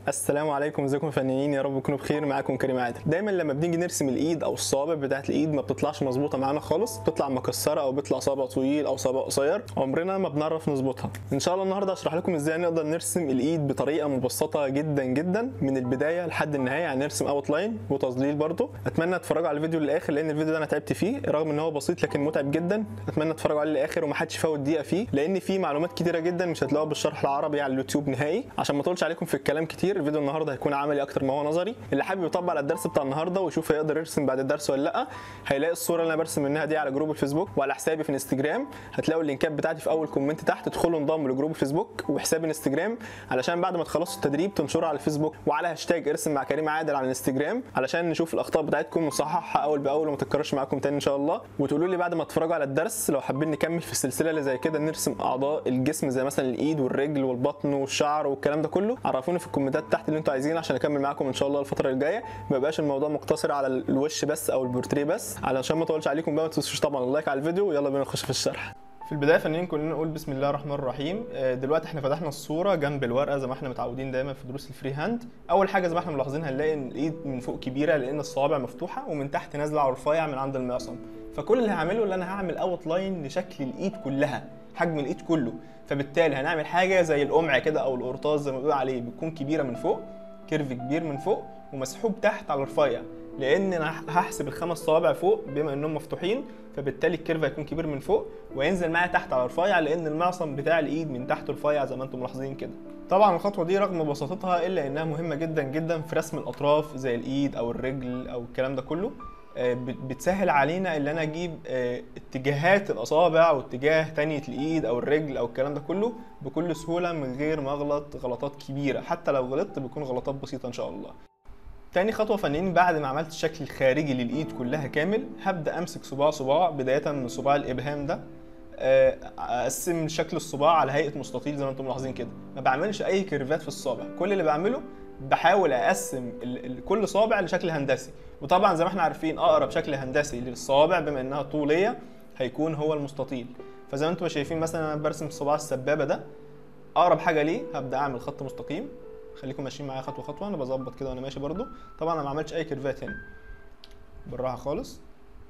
السلام عليكم ازيكم يا فنانين يا رب تكونوا بخير معاكم كريم عادل دايما لما بنيجي نرسم الايد او الصوابع بتاعت الايد ما بتطلعش مظبوطه معانا خالص بتطلع مكسره او بيطلع صابع طويل او صابع قصير عمرنا ما بنعرف نظبطها ان شاء الله النهارده هشرح لكم ازاي نقدر نرسم الايد بطريقه مبسطه جدا جدا من البدايه لحد النهايه يعني نرسم اوت لاين وتظليل برده اتمنى تتفرجوا على الفيديو للاخر لان الفيديو ده انا تعبت فيه رغم ان هو بسيط لكن متعب جدا اتمنى تتفرجوا عليه للاخر ومحدش يفوت دقيقه فيه لان فيه معلومات كتيره جدا مش هتلاقوها بالشرح العربي على اليوتيوب نهائي عشان ما اطولش عليكم في الكلام كتير الفيديو النهارده هيكون عملي اكتر ما هو نظري اللي حابب يطبق على الدرس بتاع النهارده ويشوف هيقدر يرسم بعد الدرس ولا لا هيلاقي الصوره اللي انا برسم منها دي على جروب الفيسبوك وعلى حسابي في انستجرام هتلاقوا اللينكات بتاعتي في اول كومنت تحت ادخلوا انضموا لجروب الفيسبوك وحساب انستجرام علشان بعد ما تخلصوا التدريب تنشروا على الفيسبوك وعلى هاشتاج ارسم مع كريم عادل على الانستجرام علشان نشوف الاخطاء بتاعتكم ونصححها اول باول وما تتكررش معاكم تاني ان شاء الله وتقولوا لي بعد ما تتفرجوا على الدرس لو حابين نكمل في السلسله اللي زي كده نرسم اعضاء الجسم زي مثلا الايد والرجل والبطن والشعر والكلام ده كله عرفوني في الكومنتات تحت اللي انتوا عايزينه عشان اكمل معاكم ان شاء الله الفتره الجايه ما يبقاش الموضوع مقتصر على الوش بس او البورتريه بس علشان ما اطولش عليكم بقى ما تنسوش طبعا اللايك على الفيديو ويلا بينا نخش في الشرح في البدايه فنانين كلنا نقول بسم الله الرحمن الرحيم آه، دلوقتي احنا فتحنا الصوره جنب الورقه زي ما احنا متعودين دايما في دروس الفري هاند اول حاجه زي ما احنا ملاحظين هنلاقي ان الايد من فوق كبيره لان الصوابع مفتوحه ومن تحت نازله على رفيع من عند المعصم فكل اللي هعمله اللي انا هعمل اوت لاين لشكل الايد كلها حجم الايد كله فبالتالي هنعمل حاجه زي القمع كده او القرطاس زي ما بيقول عليه بتكون كبيره من فوق كيرف كبير من فوق ومسحوب تحت على رفيع لان انا هحسب الخمس صوابع فوق بما انهم مفتوحين فبالتالي الكيرف هيكون كبير من فوق وينزل معايا تحت على رفيع لان المعصم بتاع الايد من تحت رفيع زي ما انتم ملاحظين كده طبعا الخطوه دي رغم بساطتها الا انها مهمه جدا جدا في رسم الاطراف زي الايد او الرجل او الكلام ده كله آه، بت- بتسهل علينا ان انا اجيب آه، اتجاهات الاصابع واتجاه تانية الايد او الرجل او الكلام ده كله بكل سهوله من غير ما اغلط غلطات كبيره حتى لو غلطت بيكون غلطات بسيطه ان شاء الله تاني خطوة فنانين بعد ما عملت الشكل الخارجي للإيد كلها كامل هبدأ أمسك صباع صباع بداية من صباع الإبهام ده آه، أقسم شكل الصباع على هيئة مستطيل زي ما أنتم ملاحظين كده ما بعملش أي كيرفات في الصابع كل اللي بعمله بحاول أقسم ال- ال- كل صابع لشكل هندسي وطبعا زي ما احنا عارفين أقرب شكل هندسي للصوابع بما إنها طولية هيكون هو المستطيل فزي ما أنتم شايفين مثلا أنا برسم صباع السبابة ده أقرب حاجة ليه هبدأ أعمل خط مستقيم خليكم ماشيين معايا خطوه خطوه انا بظبط كده وانا ماشي برضو طبعا انا ما عملتش اي كيرفات هنا بالراحه خالص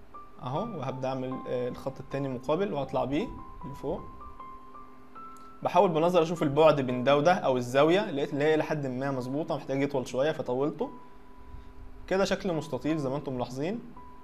اهو وهبدا اعمل آه، الخط التاني مقابل وهطلع بيه لفوق بحاول بنظر اشوف البعد بين ده وده او الزاويه لقيت اللي هي لحد ما مظبوطه محتاج يطول شويه فطولته كده شكل مستطيل زي ما انتم ملاحظين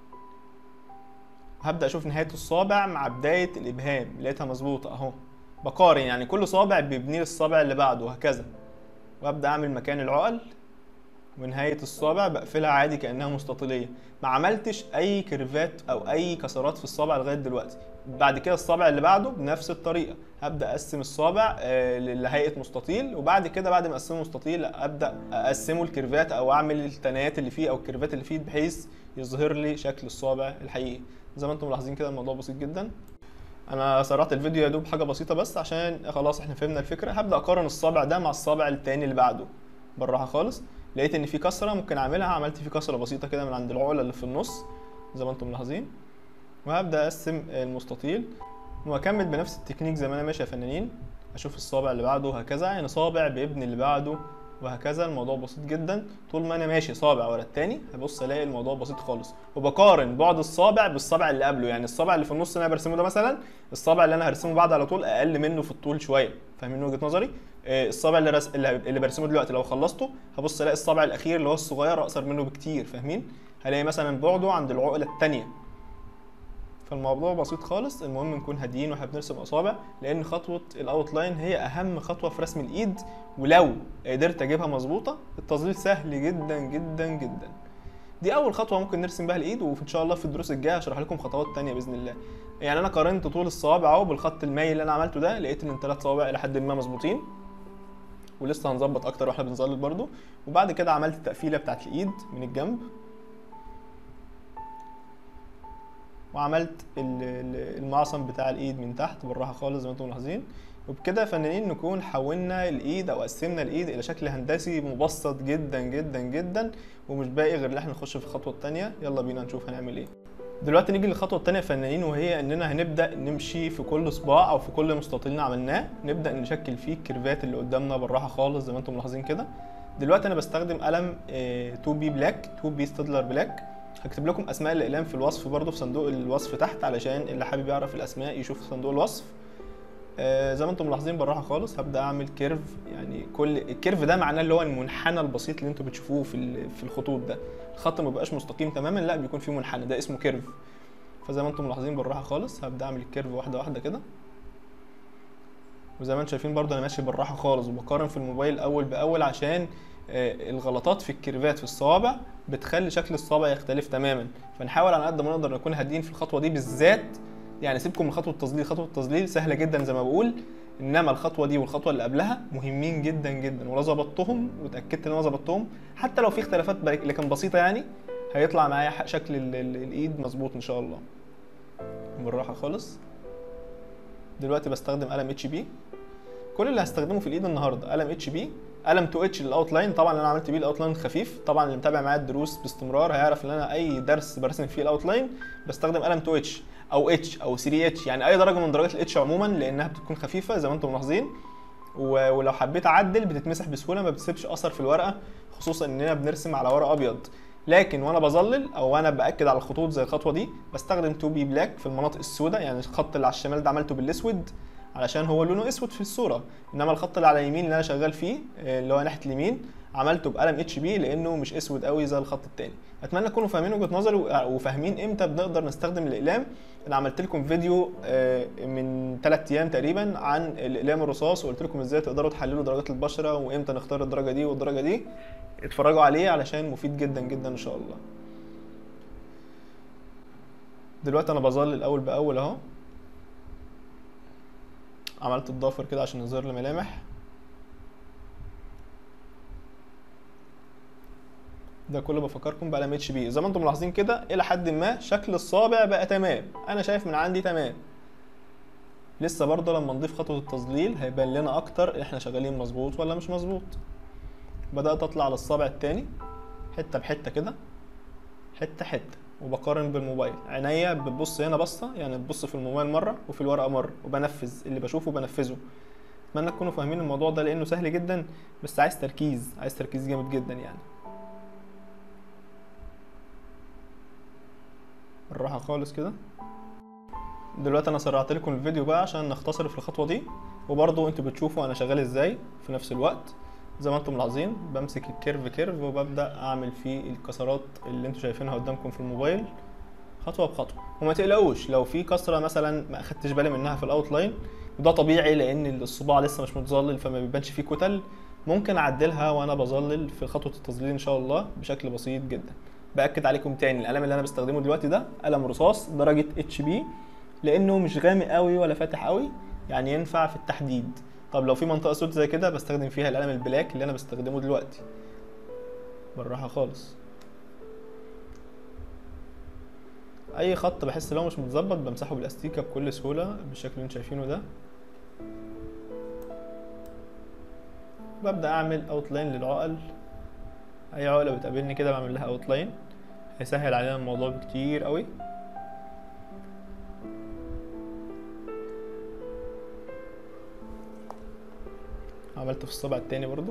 هبدا اشوف نهايه الصابع مع بدايه الابهام لقيتها مظبوطه اهو بقارن يعني كل صابع بيبني الصابع اللي بعده وهكذا وابدا اعمل مكان العقل ونهايه الصابع بقفلها عادي كانها مستطيليه ما عملتش اي كيرفات او اي كسرات في الصابع لغايه دلوقتي بعد كده الصابع اللي بعده بنفس الطريقه هبدا اقسم الصابع آه، لهيئه مستطيل وبعد كده بعد ما اقسمه مستطيل ابدا اقسمه الكيرفات او اعمل التنايات اللي فيه او الكيرفات اللي فيه بحيث يظهر لي شكل الصابع الحقيقي زي ما انتم ملاحظين كده الموضوع بسيط جدا انا سرعت الفيديو يا دوب حاجه بسيطه بس عشان خلاص احنا فهمنا الفكره هبدا اقارن الصابع ده مع الصابع التاني اللي بعده بالراحه خالص لقيت ان في كسره ممكن اعملها عملت في كسره بسيطه كده من عند العقله اللي في النص زي ما انتم ملاحظين وهبدا اقسم المستطيل واكمل بنفس التكنيك زي ما انا ماشي يا فنانين اشوف الصابع اللي بعده وهكذا يعني صابع بيبني اللي بعده وهكذا الموضوع بسيط جدا طول ما انا ماشي صابع ورا التاني هبص الاقي الموضوع بسيط خالص وبقارن بعد الصابع بالصابع اللي قبله يعني الصابع اللي في النص اللي انا برسمه ده مثلا الصابع اللي انا هرسمه بعد على طول اقل منه في الطول شويه فاهمين وجهه نظري آه، الصابع اللي رس... اللي اللي برسمه دلوقتي لو خلصته هبص الاقي الصابع الاخير اللي هو الصغير اقصر منه بكتير فاهمين هلاقي مثلا بعده عند العقله الثانيه فالموضوع بسيط خالص المهم نكون هاديين واحنا بنرسم اصابع لان خطوه الاوت لاين هي اهم خطوه في رسم الايد ولو قدرت اجيبها مظبوطه التظليل سهل جدا جدا جدا دي اول خطوه ممكن نرسم بها الايد وان شاء الله في الدروس الجايه هشرح لكم خطوات تانية باذن الله يعني انا قارنت طول الصوابع اهو بالخط المايل اللي انا عملته ده لقيت ان الثلاث صوابع الى حد ما مظبوطين ولسه هنظبط اكتر واحنا بنظلل برضو وبعد كده عملت التقفيله بتاعت الايد من الجنب وعملت ال- ال- المعصم بتاع الايد من تحت بالراحه خالص زي ما انتم ملاحظين وبكده يا فنانين نكون حولنا الايد او قسمنا الايد الى شكل هندسي مبسط جدا جدا جدا ومش باقي غير ان احنا نخش في الخطوه الثانيه يلا بينا نشوف هنعمل ايه دلوقتي نيجي للخطوه الثانيه يا فنانين وهي اننا هنبدا نمشي في كل صباع او في كل مستطيل عملناه نبدا نشكل فيه الكيرفات اللي قدامنا بالراحه خالص زي ما انتم ملاحظين كده دلوقتي انا بستخدم قلم 2 بي بلاك 2 بي ستادلر بلاك هكتب لكم اسماء الاقلام في الوصف برضو في صندوق الوصف تحت علشان اللي حابب يعرف الاسماء يشوف صندوق الوصف آه، زي ما انتم ملاحظين بالراحه خالص هبدا اعمل كيرف يعني كل الكيرف ده معناه اللي هو المنحنى البسيط اللي انتم بتشوفوه في ال- في الخطوط ده الخط ما بيبقاش مستقيم تماما لا بيكون فيه منحنى ده اسمه كيرف فزي ما انتم ملاحظين بالراحه خالص هبدا اعمل الكيرف واحده واحده كده وزي ما انتم شايفين برضو انا ماشي بالراحه خالص وبقارن في الموبايل اول باول عشان آه، الغلطات في الكيرفات في الصوابع بتخلي شكل الصابع يختلف تماما فنحاول على قد ما نقدر نكون هاديين في الخطوه دي بالذات يعني سيبكم من خطوه التظليل خطوه التظليل سهله جدا زي ما بقول انما الخطوه دي والخطوه اللي قبلها مهمين جدا جدا ولو ظبطتهم واتاكدت ان انا ظبطتهم حتى لو في اختلافات بل- لكن بسيطه يعني هيطلع معايا ح- شكل ال- ال- الايد مظبوط ان شاء الله بالراحه خالص دلوقتي بستخدم قلم اتش بي كل اللي هستخدمه في الايد النهارده قلم اتش بي قلم 2 اتش للاوتلاين طبعا انا عملت بيه الاوتلاين خفيف طبعا اللي متابع معايا الدروس باستمرار هيعرف ان انا اي درس برسم فيه الاوتلاين بستخدم قلم 2 اتش او اتش او 3 اتش يعني اي درجه من درجات الاتش عموما لانها بتكون خفيفه زي ما انتم ملاحظين و- ولو حبيت اعدل بتتمسح بسهوله ما بتسيبش اثر في الورقه خصوصا اننا بنرسم على ورق ابيض لكن وانا بظلل او وانا باكد على الخطوط زي الخطوه دي بستخدم 2 بي بلاك في المناطق السوداء يعني الخط اللي على الشمال ده عملته بالاسود علشان هو لونه اسود في الصوره انما الخط اللي على اليمين اللي انا شغال فيه آه، اللي هو ناحيه اليمين عملته بقلم اتش بي لانه مش اسود قوي زي الخط التاني اتمنى تكونوا فاهمين وجهه نظري و- وفاهمين امتى بنقدر نستخدم الاقلام انا عملت لكم فيديو آه، من 3 ايام تقريبا عن الاقلام الرصاص وقلت لكم ازاي تقدروا تحللوا درجات البشره وامتى نختار الدرجه دي والدرجه دي اتفرجوا عليه علشان مفيد جدا جدا ان شاء الله دلوقتي انا بظلل اول باول اهو عملت الضافر كده عشان يظهر لي ملامح ده كله بفكركم بقلم اتش بي زي ما انتم ملاحظين كده الى حد ما شكل الصابع بقى تمام انا شايف من عندي تمام لسه برضه لما نضيف خطوه التظليل هيبان لنا اكتر احنا شغالين مظبوط ولا مش مظبوط بدات اطلع على الصابع التاني حته بحته كده حته حته وبقارن بالموبايل عينيا بتبص هنا بصه يعني تبص في الموبايل مره وفي الورقه مره وبنفذ اللي بشوفه بنفذه اتمنى تكونوا فاهمين الموضوع ده لانه سهل جدا بس عايز تركيز عايز تركيز جامد جدا يعني بالراحه خالص كده دلوقتي انا سرعت لكم الفيديو بقى عشان نختصر في الخطوه دي وبرضه انتوا بتشوفوا انا شغال ازاي في نفس الوقت زي ما انتم ملاحظين بمسك الكيرف كيرف وببدا اعمل فيه الكسرات اللي انتوا شايفينها قدامكم في الموبايل خطوه بخطوه وما تقلقوش لو في كسره مثلا ما اخدتش بالي منها في الاوتلاين وده طبيعي لان الصباع لسه مش متظلل فما بيبانش فيه كتل ممكن اعدلها وانا بظلل في خطوه التظليل ان شاء الله بشكل بسيط جدا باكد عليكم تاني القلم اللي انا بستخدمه دلوقتي ده قلم رصاص درجه اتش بي لانه مش غامق قوي ولا فاتح قوي يعني ينفع في التحديد طب لو في منطقه سود زي كده بستخدم فيها القلم البلاك اللي انا بستخدمه دلوقتي بالراحه خالص اي خط بحس لو مش متظبط بمسحه بالاستيكه بكل سهوله بالشكل اللي انتم شايفينه ده ببدا اعمل اوتلاين للعقل اي عقله بتقابلني كده بعمل لها اوتلاين هيسهل علينا الموضوع بكتير قوي عملته في الصبع التاني برضو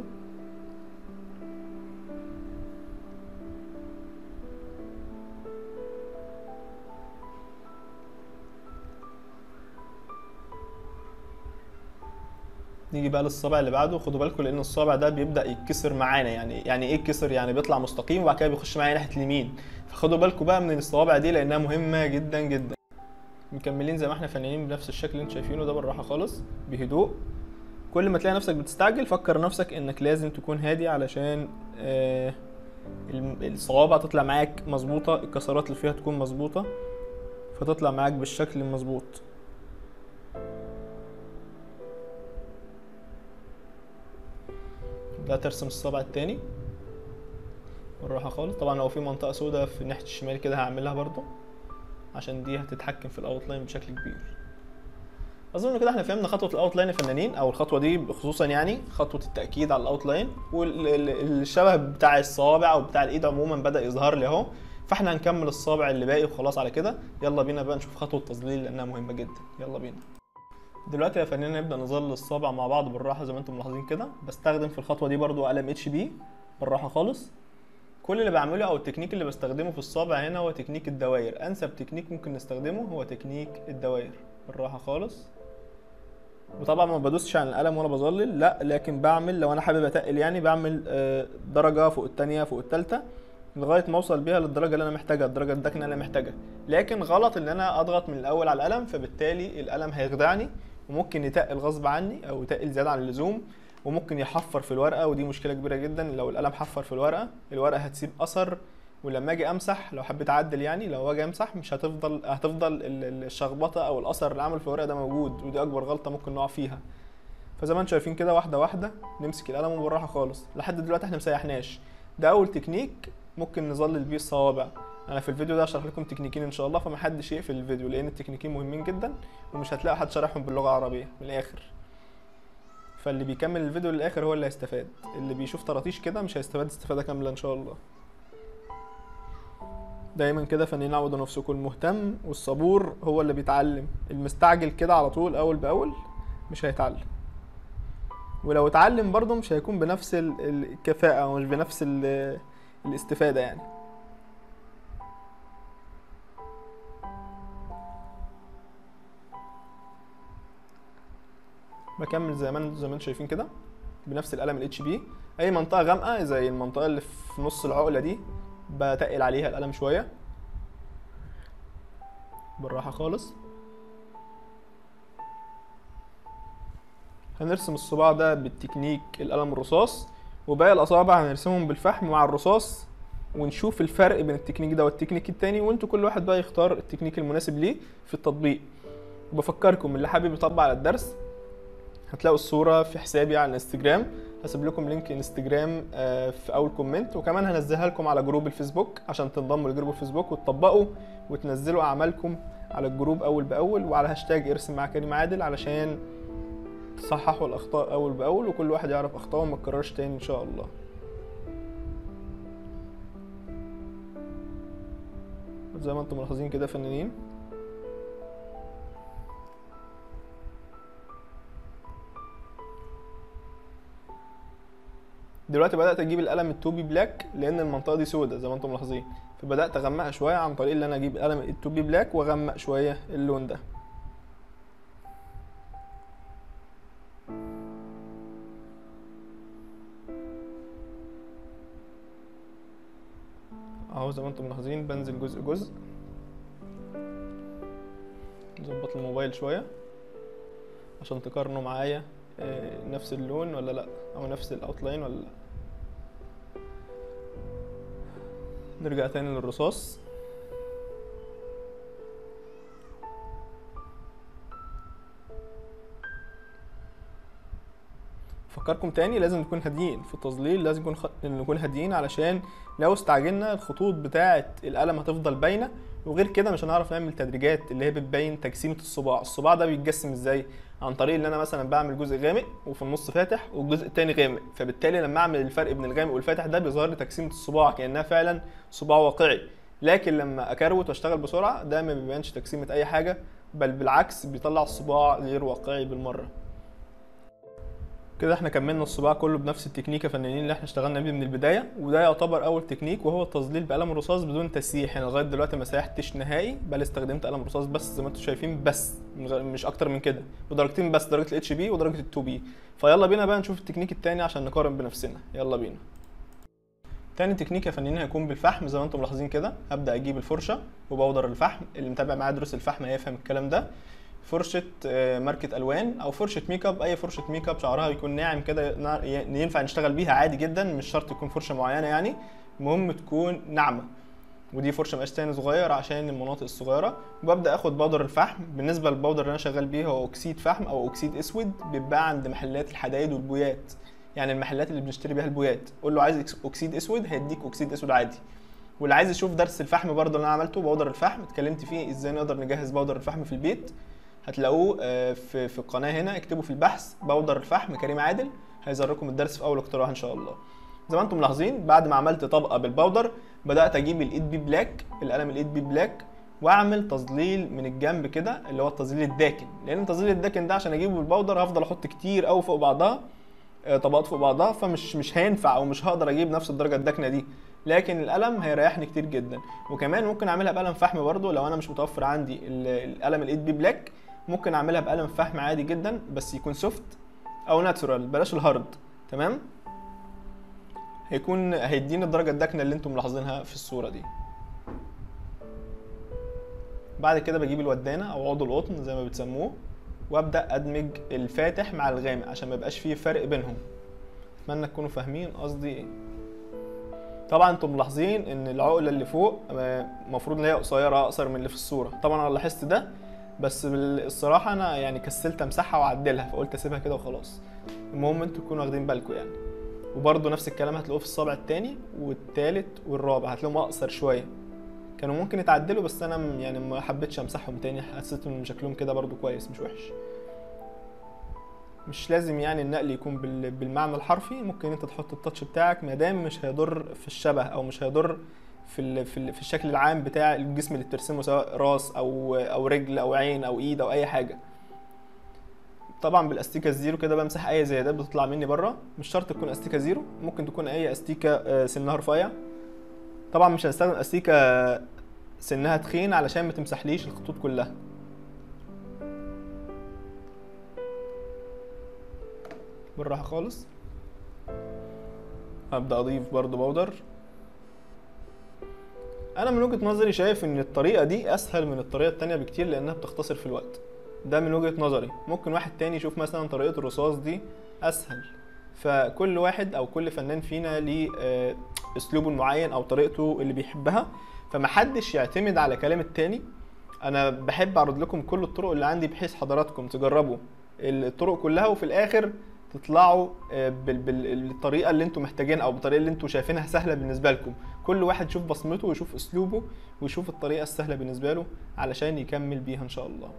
نيجي بقى للصابع اللي بعده خدوا بالكم لان الصابع ده بيبدا يتكسر معانا يعني يعني ايه يتكسر يعني بيطلع مستقيم وبعد كده بيخش معايا ناحيه اليمين فخدوا بالكم بقى من الصوابع دي لانها مهمه جدا جدا مكملين زي ما احنا فنانين بنفس الشكل اللي انتوا شايفينه ده بالراحه خالص بهدوء كل ما تلاقي نفسك بتستعجل فكر نفسك انك لازم تكون هادي علشان آه الم- الصوابع تطلع معاك مظبوطه الكسرات اللي فيها تكون مظبوطه فتطلع معاك بالشكل المظبوط ده ترسم الصبع التاني بالراحه خالص طبعا لو في منطقه سوداء في ناحيه الشمال كده هعملها برضو عشان دي هتتحكم في الاوتلاين بشكل كبير اظن كده احنا فهمنا خطوه الاوتلاين يا فنانين او الخطوه دي خصوصا يعني خطوه التاكيد على الاوتلاين والشبه بتاع الصوابع او بتاع الايد عموما بدا يظهر لي اهو فاحنا هنكمل الصابع اللي باقي وخلاص على كده يلا بينا بقى نشوف خطوه التظليل لانها مهمه جدا يلا بينا دلوقتي يا فنانين نبدا نظلل الصابع مع بعض بالراحه زي ما انتم ملاحظين كده بستخدم في الخطوه دي برضو قلم اتش بي بالراحه خالص كل اللي بعمله او التكنيك اللي بستخدمه في الصابع هنا هو تكنيك الدوائر انسب تكنيك ممكن نستخدمه هو تكنيك الدوائر بالراحه خالص وطبعا ما بدوسش على القلم ولا بظلل لا لكن بعمل لو انا حابب اتقل يعني بعمل آه، درجه فوق التانية فوق التالتة لغايه ما اوصل بيها للدرجه اللي انا محتاجها الدرجه الداكنه اللي انا محتاجها لكن غلط ان انا اضغط من الاول على القلم فبالتالي القلم هيخدعني وممكن يتقل غصب عني او يتقل زياده عن اللزوم وممكن يحفر في الورقه ودي مشكله كبيره جدا لو القلم حفر في الورقه الورقه هتسيب اثر ولما اجي امسح لو حبيت اعدل يعني لو اجي امسح مش هتفضل هتفضل ال- ال- الشخبطه او الاثر اللي عمل في الورقه ده موجود ودي اكبر غلطه ممكن نقع فيها فزي ما انتم شايفين كده واحده واحده نمسك القلم وبالراحه خالص لحد دلوقتي احنا مسيحناش ده اول تكنيك ممكن نظلل بيه الصوابع انا في الفيديو ده هشرح لكم تكنيكين ان شاء الله فمحدش يقفل الفيديو لان التكنيكين مهمين جدا ومش هتلاقي حد شارحهم باللغه العربيه من الاخر فاللي بيكمل الفيديو للاخر هو اللي هيستفاد اللي بيشوف طراطيش كده مش هيستفاد استفاده كامله ان شاء الله دايما كده فنانين عودوا نفسكم المهتم والصبور هو اللي بيتعلم المستعجل كده على طول اول باول مش هيتعلم ولو اتعلم برضه مش هيكون بنفس ال- ال- الكفاءة ومش بنفس ال- الاستفادة يعني بكمل زي ما انتم زي ما انتم شايفين كده بنفس القلم الاتش بي اي منطقة غامقة زي المنطقة اللي في نص العقلة دي بتقل عليها القلم شوية بالراحة خالص هنرسم الصباع ده بالتكنيك القلم الرصاص وباقي الاصابع هنرسمهم بالفحم مع الرصاص ونشوف الفرق بين التكنيك ده والتكنيك التاني وانتوا كل واحد بقى يختار التكنيك المناسب ليه في التطبيق وبفكركم اللي حابب يطبق على الدرس هتلاقوا الصورة في حسابي على الانستجرام هسيب لكم لينك انستجرام آه، في اول كومنت وكمان هنزلها لكم على جروب الفيسبوك عشان تنضموا لجروب الفيسبوك وتطبقوا وتنزلوا اعمالكم على الجروب اول باول وعلى هاشتاج ارسم مع كريم عادل علشان تصححوا الاخطاء اول باول وكل واحد يعرف اخطائه وما تكررش تاني ان شاء الله زي ما انتم ملاحظين كده فنانين دلوقتي بدات اجيب القلم التوبي بلاك لان المنطقه دي سودة زي ما انتم ملاحظين فبدات اغمقها شويه عن طريق ان انا اجيب قلم التوبي بلاك واغمق شويه اللون ده اهو زي ما انتم ملاحظين بنزل جزء جزء نظبط الموبايل شويه عشان تقارنوا معايا آه، نفس اللون ولا لا او نفس الاوتلاين ولا لا نرجع تاني للرصاص فكركم تاني لازم نكون هاديين في التظليل لازم نكون خ... نكون هاديين علشان لو استعجلنا الخطوط بتاعه القلم هتفضل باينه وغير كده مش هنعرف نعمل تدريجات اللي هي بتبين تجسيمه الصباع الصباع ده بيتجسم ازاي عن طريق ان انا مثلا بعمل جزء غامق وفي النص فاتح والجزء التاني غامق فبالتالي لما اعمل الفرق بين الغامق والفاتح ده بيظهر لي تجسيمه الصباع كانها فعلا صباع واقعي لكن لما اكروت واشتغل بسرعه ده ما بيبانش تجسيمه اي حاجه بل بالعكس بيطلع الصباع غير واقعي بالمره كده احنا كملنا الصباع كله بنفس التكنيك يا فنانين اللي احنا اشتغلنا بيه من البدايه وده يعتبر اول تكنيك وهو التظليل بقلم الرصاص بدون تسييح يعني لغايه دلوقتي ما سيحتش نهائي بل استخدمت قلم رصاص بس زي ما انتم شايفين بس من غير- مش اكتر من كده بدرجتين بس درجه الاتش بي ودرجه التو بي فيلا بينا بقى نشوف التكنيك التاني عشان نقارن بنفسنا يلا بينا تاني تكنيك يا فنانين هيكون بالفحم زي ما انتم ملاحظين كده ابدا اجيب الفرشه وبودر الفحم اللي متابع معايا دروس الفحم هيفهم الكلام ده فرشه آه، ماركه الوان او فرشه ميك اب اي فرشه ميك اب شعرها يكون ناعم كده نع- ي- ينفع نشتغل بيها عادي جدا مش شرط تكون فرشه معينه يعني المهم تكون ناعمه ودي فرشه مقاس تاني صغير عشان المناطق الصغيره وببدا اخد بودر الفحم بالنسبه للبودر اللي انا شغال بيه هو اكسيد فحم او اكسيد اسود بيتباع عند محلات الحدايد والبويات يعني المحلات اللي بنشتري بيها البويات قول له عايز إكس- اكسيد اسود هيديك اكسيد اسود عادي واللي عايز يشوف درس الفحم برضه اللي انا عملته بودر الفحم اتكلمت فيه ازاي نقدر نجهز بودر الفحم في البيت هتلاقوه آه، في في القناه هنا اكتبوا في البحث بودر الفحم كريم عادل هيظهر لكم الدرس في اول اقتراح ان شاء الله زي ما انتم ملاحظين بعد ما عملت طبقه بالبودر بدات اجيب الايد بي بلاك القلم الايد بي بلاك واعمل تظليل من الجنب كده اللي هو التظليل الداكن لان التظليل الداكن ده عشان اجيبه بالبودر هفضل احط كتير قوي فوق بعضها آه، طبقات فوق بعضها فمش مش هينفع او مش هقدر اجيب نفس الدرجه الداكنه دي لكن القلم هيريحني كتير جدا وكمان ممكن اعملها بقلم فحم برضو لو انا مش متوفر عندي ال- القلم الايد بي بلاك ممكن اعملها بقلم فحم عادي جدا بس يكون سوفت او ناتشورال بلاش الهارد تمام هيكون هيديني الدرجه الداكنه اللي انتم ملاحظينها في الصوره دي بعد كده بجيب الودانه او عضو القطن زي ما بتسموه وابدا ادمج الفاتح مع الغامق عشان ما يبقاش فيه فرق بينهم اتمنى تكونوا فاهمين قصدي ايه طبعا انتم ملاحظين ان العقله اللي فوق المفروض ان هي قصيره اقصر من اللي في الصوره طبعا انا لاحظت ده بس بال- الصراحه انا يعني كسلت امسحها واعدلها فقلت اسيبها كده وخلاص المهم انتوا تكونوا واخدين بالكم يعني وبرده نفس الكلام هتلاقوه في الصابع التاني والتالت والرابع هتلاقيهم اقصر شويه كانوا ممكن يتعدلوا بس انا م- يعني ما حبيتش امسحهم تاني حسيت ان شكلهم كده برضو كويس مش وحش مش لازم يعني النقل يكون بال- بالمعنى الحرفي ممكن انت تحط التاتش بتاعك ما دام مش هيضر في الشبه او مش هيضر في ال في, ال في الشكل العام بتاع الجسم اللي بترسمه سواء راس او او رجل او عين او ايد او اي حاجه طبعا بالاستيكه الزيرو كده بمسح اي زيادات بتطلع مني بره مش شرط تكون استيكه زيرو ممكن تكون اي استيكه آه، سنها رفيع طبعا مش هنستخدم استيكه سنها تخين علشان ما تمسحليش الخطوط كلها بالراحه خالص هبدا اضيف برضو بودر انا من وجهه نظري شايف ان الطريقه دي اسهل من الطريقه التانية بكتير لانها بتختصر في الوقت ده من وجهه نظري ممكن واحد تاني يشوف مثلا طريقه الرصاص دي اسهل فكل واحد او كل فنان فينا ليه آه، اسلوبه المعين او طريقته اللي بيحبها فمحدش يعتمد على كلام التاني انا بحب اعرض لكم كل الطرق اللي عندي بحيث حضراتكم تجربوا الطرق كلها وفي الاخر تطلعوا آه، بال- بال- بالطريقه اللي انتم محتاجينها او بالطريقه اللي انتم شايفينها سهله بالنسبه لكم كل واحد يشوف بصمته ويشوف اسلوبه ويشوف الطريقه السهله بالنسبه له علشان يكمل بيها ان شاء الله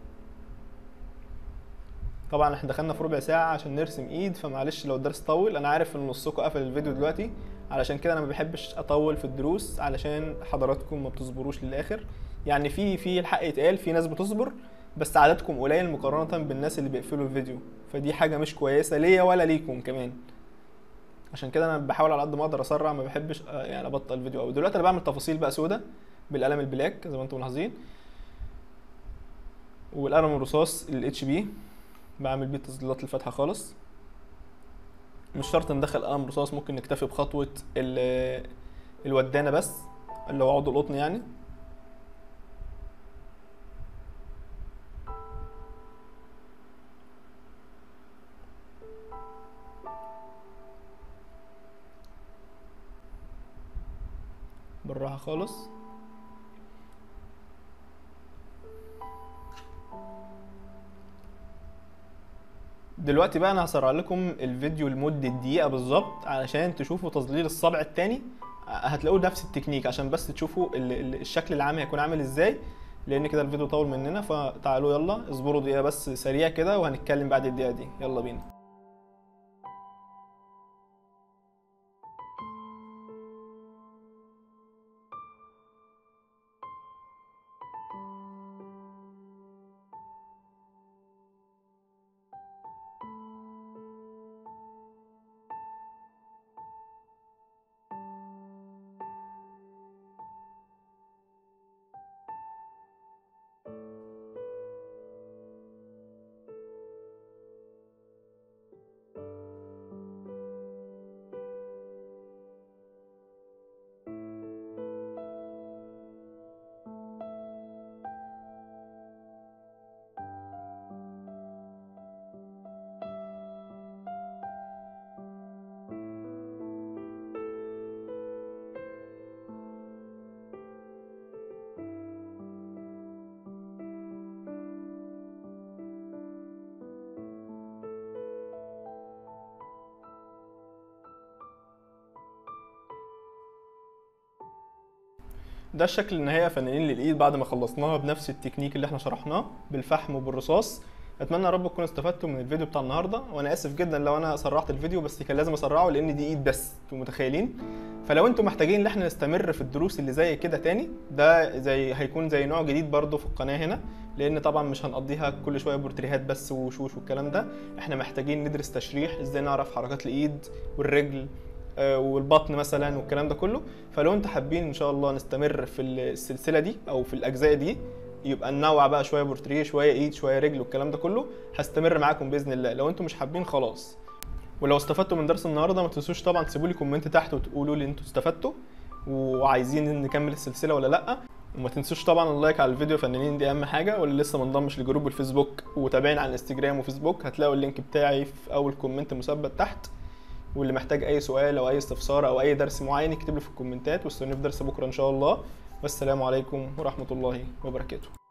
طبعا احنا دخلنا في ربع ساعة عشان نرسم ايد فمعلش لو الدرس طول انا عارف ان نصكم قفل الفيديو دلوقتي علشان كده انا ما بحبش اطول في الدروس علشان حضراتكم ما بتصبروش للاخر يعني في في الحق يتقال في ناس بتصبر بس عددكم قليل مقارنة بالناس اللي بيقفلوا الفيديو فدي حاجة مش كويسة ليا ولا ليكم كمان عشان كده انا بحاول على قد ما اقدر اسرع ما بحبش آه، يعني ابطل الفيديو قوي دلوقتي انا بعمل تفاصيل بقى سودا بالقلم البلاك زي ما انتم ملاحظين والقلم الرصاص الاتش بي بعمل بيه تظليلات الفاتحه خالص مش شرط ندخل قلم رصاص ممكن نكتفي بخطوه ال- الودانه بس اللي هو عضو القطن يعني بالراحه خالص دلوقتي بقى انا هسرع لكم الفيديو لمدة دقيقة بالظبط علشان تشوفوا تظليل الصبع التاني هتلاقوه نفس التكنيك عشان بس تشوفوا ال- ال- الشكل العام هيكون عامل ازاي لان كده الفيديو طول مننا فتعالوا يلا اصبروا دقيقة بس سريع كده وهنتكلم بعد الدقيقة دي يلا بينا ده الشكل النهائي يا فنانين للايد بعد ما خلصناها بنفس التكنيك اللي احنا شرحناه بالفحم وبالرصاص اتمنى يا رب تكونوا استفدتوا من الفيديو بتاع النهارده وانا اسف جدا لو انا سرعت الفيديو بس كان لازم اسرعه لان دي ايد بس انتوا متخيلين فلو انتم محتاجين ان احنا نستمر في الدروس اللي زي كده تاني ده زي هيكون زي نوع جديد برضو في القناه هنا لان طبعا مش هنقضيها كل شويه بورتريهات بس وشوش والكلام ده احنا محتاجين ندرس تشريح ازاي نعرف حركات الايد والرجل آه، والبطن مثلا والكلام ده كله فلو انتوا حابين ان شاء الله نستمر في السلسله دي او في الاجزاء دي يبقى ننوع بقى شويه بورتريه شويه ايد شويه رجل والكلام ده كله هستمر معاكم باذن الله لو انتم مش حابين خلاص ولو استفدتوا من درس النهارده ما تنسوش طبعا تسيبوا لي كومنت تحت وتقولوا لي انتوا استفدتوا وعايزين نكمل السلسله ولا لا وما تنسوش طبعا اللايك على الفيديو فنانين دي اهم حاجه واللي لسه ما انضمش لجروب الفيسبوك وتابعني على الانستجرام وفيسبوك هتلاقوا اللينك بتاعي في اول كومنت مثبت تحت واللي محتاج اي سؤال او اي استفسار او اي درس معين يكتب لي في الكومنتات واستنوني في درس بكره ان شاء الله والسلام عليكم ورحمه الله وبركاته